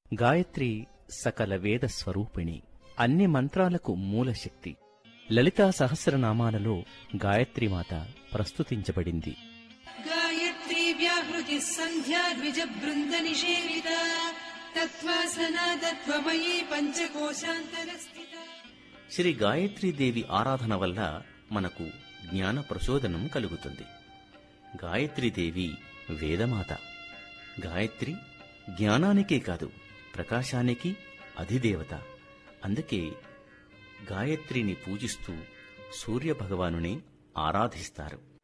గాయత్రి సకల వేద స్వరూపిణి అన్ని మంత్రాలకు మూల శక్తి లలితా సహస్రనామాలలో గాయత్రీమాత ప్రస్తుతించబడింది गायत्री व्याहृतिः सन्ध्या द्विजबृन्दनिषेविता तत्त्वासना तत्त्वमयी पञ्चकोशान्तरस्थिता శ్రీ గాయత్రీదేవి ఆరాధన వల్ల మనకు జ్ఞాన ప్రచోదనం కలుగుతుంది గాయత్రీదేవి వేదమాత గాయత్రి జ్ఞానానికే కాదు ప్రకాశానికి అధిదేవత అందుకే గాయత్రిని పూజిస్తూ సూర్య భగవానుని ఆరాధిస్తారు